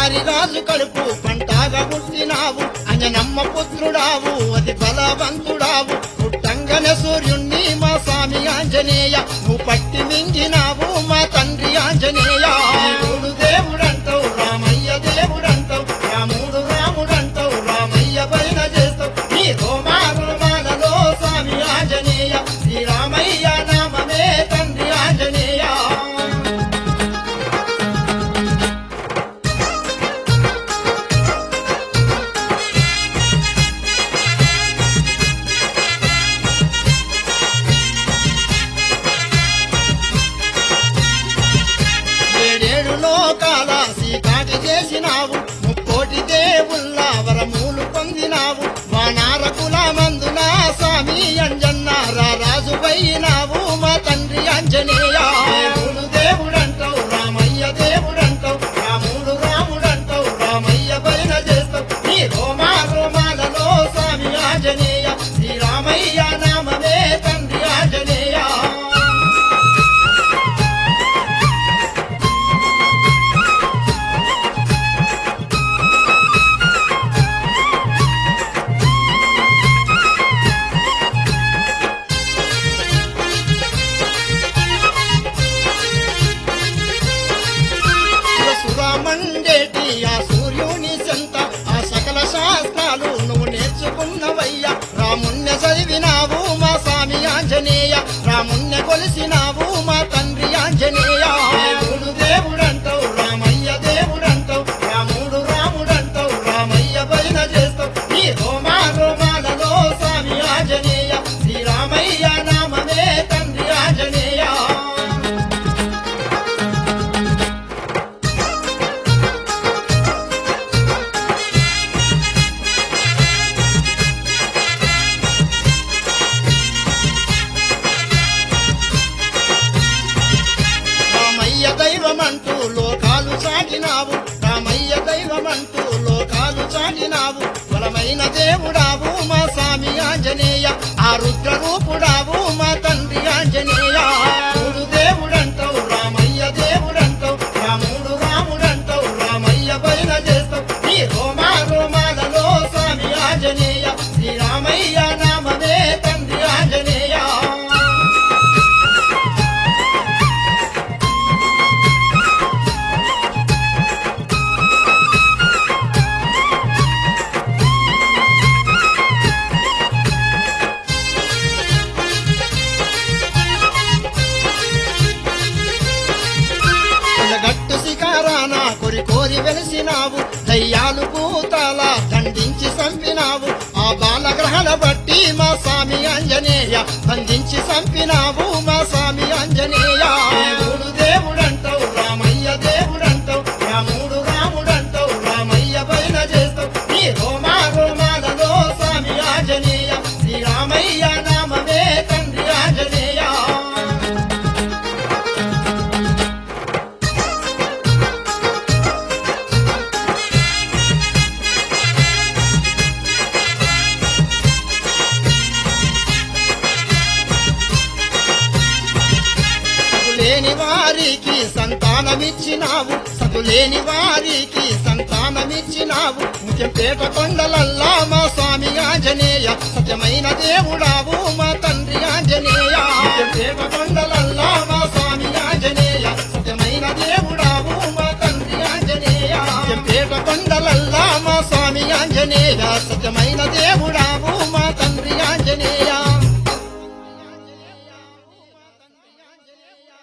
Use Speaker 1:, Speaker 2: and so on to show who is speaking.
Speaker 1: బండారి రాజు కడుపు పంటాగా పుట్టినావు అంజనమ్మ పుత్రుడావు అతి బలవంతుడావు పుట్టంగన సూర్యుణ్ణి మా స్వామి ఆంజనేయ నువ్వు పట్టి మింగినావు మా తండ్రి ఆంజనేయ దేవుడు దేవుడంటావు రామయ్య దేవుడంటావు రాముడు రాముడంటావు రామయ్య పైన చేస్తావు నీ రోమా రోమాలలో స్వామి ఆంజనేయ శ్రీరామయ్య నామమే తండ్రి ఆంజనేయ ఏడేడు లోకాల సీకాటి చేసినావు ముక్కోటి దేవుళ్ళ వరములు పొందినావు వానార కులమందున స్వామి అంజన్న రాజు పోయినావు మా తండ్రి అంజనేయ దేవుడు దేవుడంటావు రామయ్య దేవుడంటావు రాముడు రాముడంటావు రామయ్య పైన చేస్తావు నీ రోమా రోమాలలో స్వామి ఆంజనేయ శ్రీరామయ్య నామమే తండ్రి ఆంజనేయ సురామండేటి ఆ సూర్యుని చెంత ఆ సకల శాస్త్రాలు నువ్వు నేర్చుకున్నవయ్యా రాముణ్య చదివినావు మా స్వామి ఆంజనేయ రాముణ్య కొలిసినావు మా తండ్రి ఆంజనేయ దేవుడు దేవుడంటావు రామయ్య దేవుడంటావు రాముడు రాముడంటావు రామయ్య పైన చేస్తావు నీ రోమా రోమాలలో స్వామి ఆంజనేయ శ్రీరామయ్య నామమే తండ్రి ఆంజనేయ రామయ్య దైవమంటూ లోకాలు చాటినావు రామయ్య దైవమంటూ లోకాలు చాటినావు బలమైన దేవుడావు మా స్వామి ఆంజనేయ ఆ రుద్ర రూపుడావు మా తండ్రి ఆంజనేయ చూడు దేవుడంటావు రామయ్య దేవుడంటావు రాముడు రాముడంటావు రామయ్య పైన చేస్తావు ఈ రోమా రోమాలలో స్వామి ఆంజనేయ శ్రీరామయ్య నామమే తండ్రి ఆంజనేయ గట్టు శిఖరాన కొరి కోరి వెలిసినావు దయ్యాలు భూతాల దండించి చంపినావు ఆ బాలగ్రహణ బట్టి మా స్వామి ఆంజనేయ బంధించి చంపినావు మా స్వామి ఆంజనేయ దేవుడు దేవుడంటావు రామయ్య దేవుడంటావు రాముడు రాముడంటావు రామయ్య పైన చేస్తావు నీ రోమా రోమాలలో స్వామి ఆంజనేయ శ్రీరామయ్య నామమే తండ్రి ఆంజనేయ సతులేని వారికి సంతానమిచ్చినావు సతులేని వారికి సంతానమిచ్చినావు ముఖ్యంపేట కొండలల్లా మా స్వామి ఆంజనేయ సత్యమైన దేవుడావు మా తండ్రి ఆంజనేయ ముఖ్యంపేట కొండలల్లా మా స్వామి ఆంజనేయ సత్యమైన దేవుడావు మా తండ్రి ఆంజనేయ ముఖ్యంపేట కొండలల్లా మా స్వామి ఆంజనేయ సత్యమైన దేవుడా